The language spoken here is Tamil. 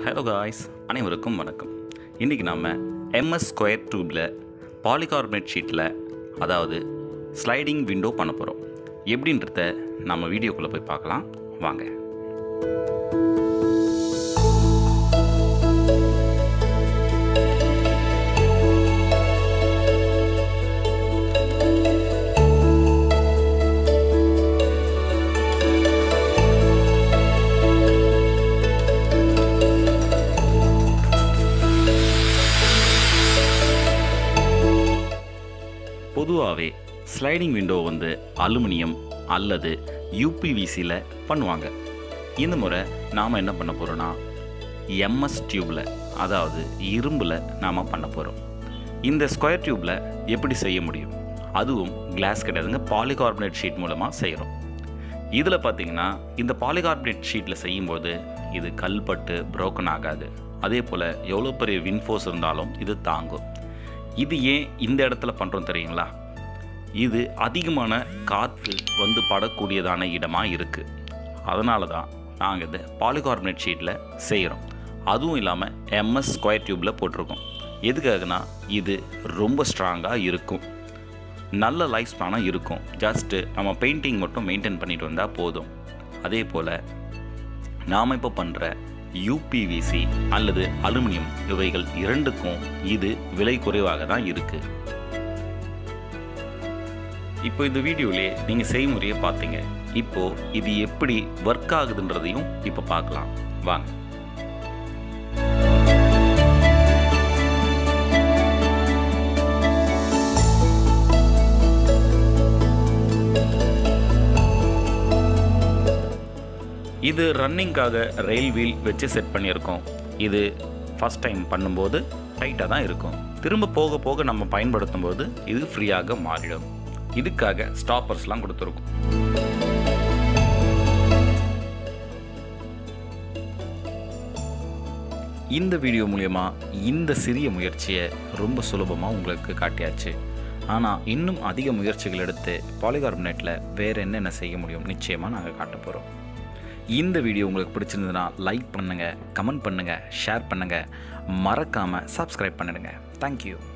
ஹலோ காய்ஸ் அனைவருக்கும் வணக்கம் இன்றைக்கி நாம் எம்எஸ் ஸ்கொயர் டியூப்பில் பாலிகார்பனேட் ஷீட்டில் அதாவது ஸ்லைடிங் விண்டோ பண்ண போகிறோம் எப்படின்றத நம்ம வீடியோக்குள்ளே போய் பார்க்கலாம் வாங்க பொதுவாகவே ஸ்லைடிங் விண்டோ வந்து அலுமினியம் அல்லது யூபிவிசியில் பண்ணுவாங்க இந்த முறை நாம் என்ன பண்ண போகிறோன்னா எம்எஸ் டியூப்பில் அதாவது இரும்பில் நாம் பண்ண போகிறோம் இந்த ஸ்கொயர் டியூப்பில் எப்படி செய்ய முடியும் அதுவும் கிளாஸ் கிடையாதுங்க பாலிகார்பனேட் ஷீட் மூலமாக செய்கிறோம் இதில் பார்த்தீங்கன்னா இந்த பாலிகார்பனேட் ஷீட்டில் செய்யும்போது இது கல்பட்டு புரோக்கன் ஆகாது அதே போல் எவ்வளோ பெரிய வின்ஃபோர்ஸ் இருந்தாலும் இது தாங்கும் இது ஏன் இந்த இடத்துல பண்ணுறோம் தெரியுங்களா இது அதிகமான காற்று வந்து படக்கூடியதான இடமாக இருக்குது அதனால தான் நாங்கள் இதை பாலிகார்பனேட் ஷீட்டில் செய்கிறோம் அதுவும் இல்லாமல் எம்எஸ் ஸ்கொயர் டியூப்பில் போட்டிருக்கோம் எதுக்காகனா இது ரொம்ப ஸ்ட்ராங்காக இருக்கும் நல்ல லைஃப் ஸ்பானாக இருக்கும் ஜஸ்ட்டு நம்ம பெயிண்டிங் மட்டும் மெயின்டைன் பண்ணிட்டு வந்தால் போதும் அதே போல் நாம் இப்போ பண்ணுற யூபிவிசி அல்லது அலுமினியம் இவைகள் இரண்டுக்கும் இது விலை குறைவாக தான் இருக்குது இப்போ இந்த வீடியோவிலே நீங்கள் செய்முறையை பார்த்தீங்க இப்போ இது எப்படி ஒர்க் ஆகுதுன்றதையும் இப்போ பார்க்கலாம் வாங்க இது ரன்னிங்காக ரயில் வீல் வச்சு செட் பண்ணியிருக்கோம் இது ஃபஸ்ட் டைம் பண்ணும்போது டைட்டாக தான் இருக்கும் திரும்ப போக போக நம்ம பயன்படுத்தும் போது இது ஃப்ரீயாக மாறிடும் இதுக்காக ஸ்டாப்பர்ஸ்லாம் கொடுத்துருக்கோம் இந்த வீடியோ மூலயமா இந்த சிறிய முயற்சியை ரொம்ப சுலபமாக உங்களுக்கு காட்டியாச்சு ஆனால் இன்னும் அதிக முயற்சிகள் எடுத்து பாலிகார்பனேட்டில் வேறு என்னென்ன செய்ய முடியும் நிச்சயமாக நாங்கள் காட்ட போகிறோம் இந்த வீடியோ உங்களுக்கு பிடிச்சிருந்ததுன்னா லைக் பண்ணுங்கள் கமெண்ட் பண்ணுங்கள் ஷேர் பண்ணுங்கள் மறக்காமல் சப்ஸ்கிரைப் பண்ணிடுங்க தேங்க்யூ